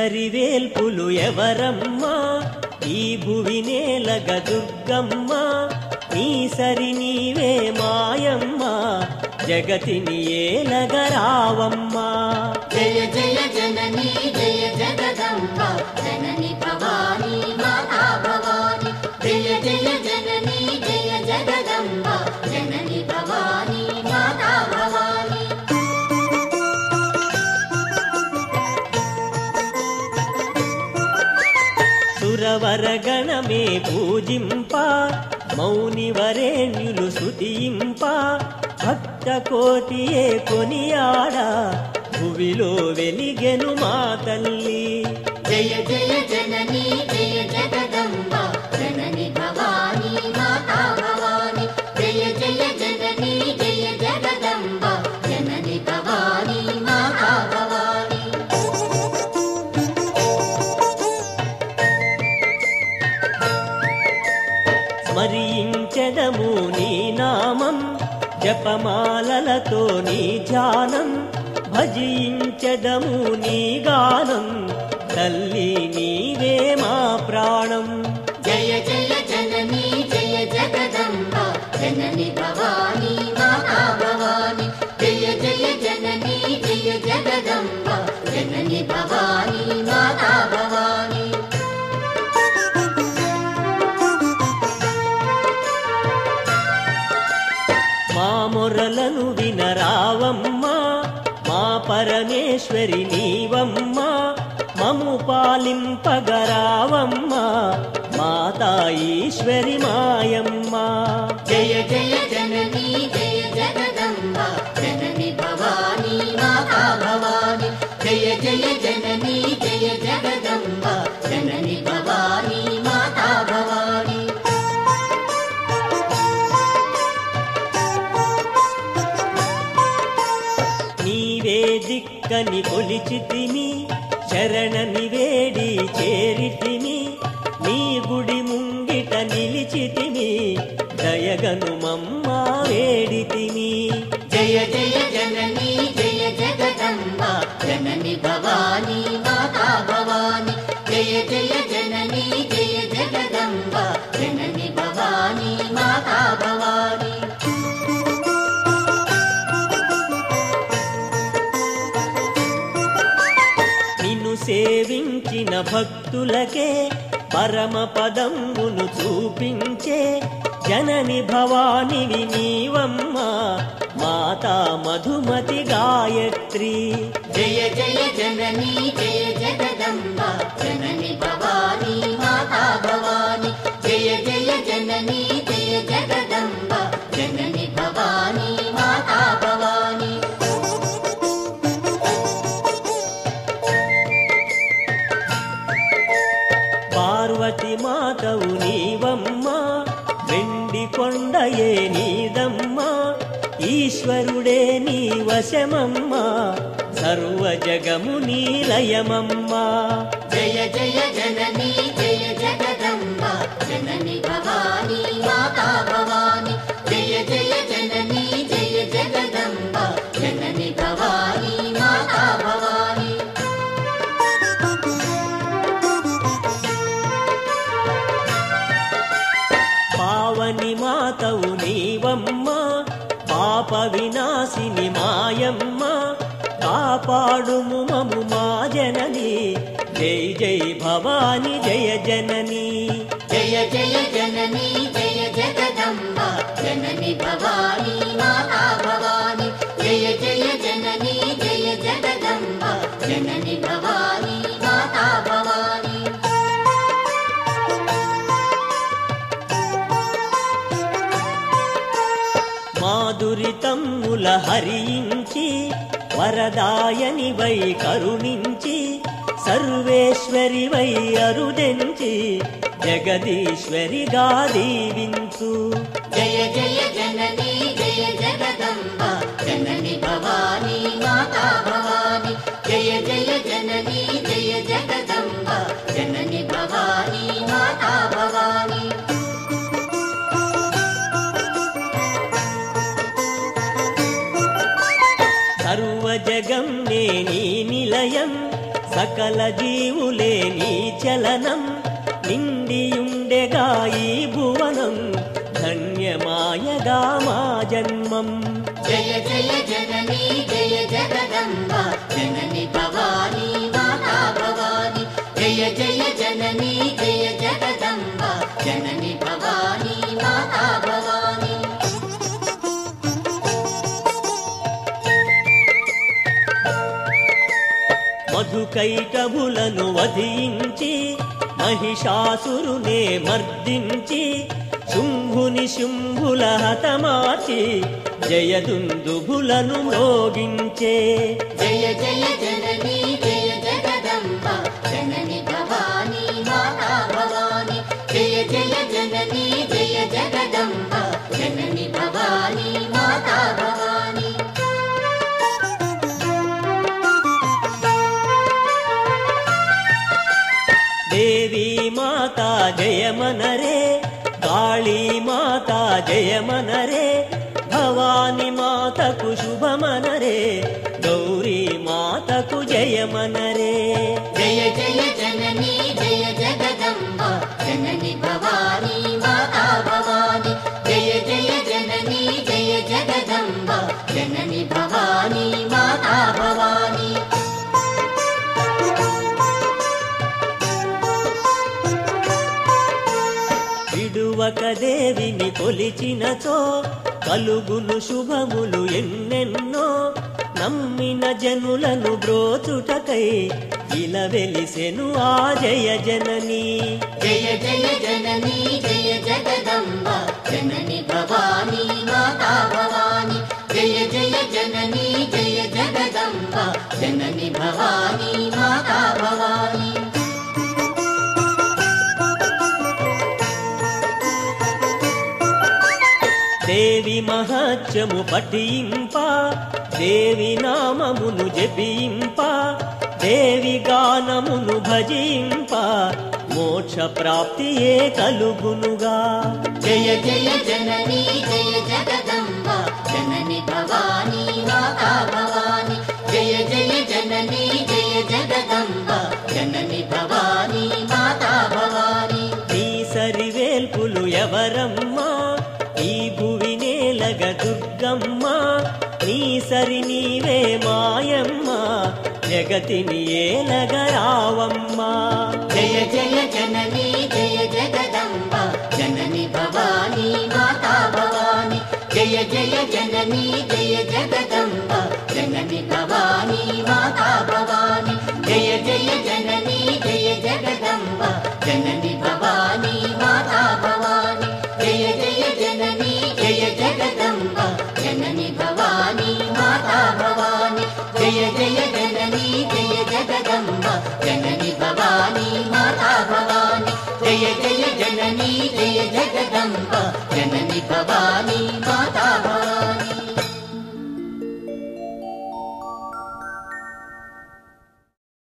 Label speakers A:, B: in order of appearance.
A: సరివేల్పులు ఎవరమ్మా ఈ భువి నేలగ దుర్గమ్మ నీ సరి నీవే మాయమ్మ జగతిని ఏలగరావమ్మా
B: జయ జయ జననీ జయ జగదంబ జనని భవానీ మాతా భవాని జయ జయ జననీ జయ జగదంబ జనని భవానీ మాతా భవాని
A: సురవరగణమే పూజింప మౌనివరేణ్యులు స్తుతింప భక్త కోటియే కొనియాడ భువిలో వెలిగెను మా తల్లి
B: జయ జయ జననీ జయ జగదంబ జనని భవానీ మాతా భవాని జయ జయ జననీ జయ జగదంబ జనని భవానీ మాతా భవాని
A: స్మరించెదము నీ నామం జపమాలలతో నీ ధ్యానం భజించెదము నీ గానం తల్లి నీవే మా ప్రాణం
B: జయ జయ జననీ జయ జగదంబ జనని భవానీ మాతా భవాని జయ జయ జననీ జయ జగదంబ జనని భవానీ మాతా భవాని
A: మా మొరలను వినరావమ్మా మా పరమేశ్వరి నీవమ్మా మము పాలింపగరావమ్మా మాతా ఈశ్వరి మాయమ్మా
B: జయ జయ జననీ జయ జగదంబ జనని భవానీ మాతా భవాని జయ జయ జననీ జయ జగదంబ జనని భవానీ మాతా భవాని
A: నీవే దిక్కని కొలిచితిమి శరణని వేడి చేరితిమి నీ గుడి ముంగిట నిలిచితిమి దయగను మమ్మ వేడితిమి
B: జయ జయ జననీ జయ జగదంబ జనని భవానీ మాతా భవాని జయ జయ జననీ జయ జగదంబ జనని భవానీ మాతా భవాని
A: నిన్ను సేవించిన భక్తులకే పరమ పదమును చూపించే జనని భవానివి నీవమ్మ మాతా మధుమతి గాయత్రి
B: జయ జయ జననీ జయ జగదంబ జనని భవానీ మాతా భవాని జయ జయ జననీ జయ జగదంబ జనని భవానీ మాతా భవాని
A: పార్వతి మాతవు నీవమ్మ వెండి కొండయే నీదమ్మ ఈశ్వరుడే నీ వశమమ్మ సర్వ జగము నీలయమమ్మ
B: జయ జయ జననీ జయ జగదంబ జనని భవానీ మాతా భవాని జయ జయ జననీ జయ జగదంబ జనని భవానీ మాతా భవాని
A: పావని మాతవు నీవమ్మ పాప వినాశిని మాయమ్మ కాపాడుము మము మా జనని జై జై భవాని జయ జనని
B: జయ జయ జననీ జయ జగదంబ జనని భవానీ మాతా భవాని జయ జయ జననీ జయ జగదంబ జనని భవానీ మాతా భవాని
A: మాధురితమ్ముల హరించి వరదాయని వై కరుణించి సర్వేశ్వరి వై అరుదెంచి జగదీశ్వరిగా దీవించు
B: జయ జయ జననీ జయ జగదంబ జనని భవానీ మాతా భవాని జయ జయ జననీ జయ జగదంబ జనని భవానీ మాతా భవాని
A: సర్వ జగం నే నీ నిలయం సకల జీవులే నీ చలనం నిండియుండెగా ఈ భువనం ధన్యమాయగా మా జన్మం
B: జయ జయ జననీ జయ జగదంబ జనని భవానీ మాతా భవాని జయ జయ జననీ జయ జగదంబ జనని భవానీ మాతా భవాని
A: మధుకైటభులను వధించి మహిషాసురునే మర్దించి శుంభుని శుంభుల హతమార్చి జయదుందుభులను మ్రోగించే
B: జయ జయ జననీ జయ జగదంబ జనని భవానీ మాతా భవాని జయ జయ జననీ జయ జగదంబ జనని భవానీ మాతా భవాని
A: దేవీ మాతా జయమనరే కాళీ మాతా జయమనరే భవాని మాతకు శుభమనరే గౌరీ మాతకు జయమనరే
B: జయ జయ జననీ జయ జగదంబ జనని భవానీ మాతా భవాని జయ జయ జననీ జయ జగదంబ జనని భవానీ మాతా భవాని
A: విడువక దేవిని కొలిచినచో కలుగును శుభములు ఎన్నెన్నో నమ్మిన జనులను బ్రోచుటకై ఇలా వెలిసెను ఆ జయ జననీ
B: జయ జయ జననీ జయ జగదంబ జనని భవానీ మాతా భవాని జయ జయ జననీ జయ జగదంబ జనని భవానీ మాతా భవాని
A: దేవి మహత్యము పఠింప దేవి నామమును జపింప దేవి గానమును భజింప మోక్ష ప్రాప్తియే కలుగునుగా
B: జయ జయ జననీ జయ జగదంబ జనని భవానీ మాతా భవాని జయ జయ జననీ జయ జగదంబ జనని భవానీ మాతా భవాని
A: నీ సరివేల్పులు ఎవరమ్మా ఈ భువి నేలగ దుర్గమ్మ నీ సరి నీవే మాయమ్మ జగతిని ఏలగ రావమ్మా
B: జయ జయ జననీ జయ జగదంబ జనని భవానీ మాతా భవాని జయ జయ జననీ జయ జగదంబ జనని భవానీ మాతా భవాని జయ జయ జననీ జయ జగదంబ జనని భవానీ మాతా భవాని జయ జయ జననీ జయ జగదంబ జనని భవానీ మాతా భవాని జయ జయ జననీ జయ జగదంబ జనని భవానీ మాతా భవాని జయ జయ జననీ జయ జగదంబ జనని భవానీ మాతా భవాని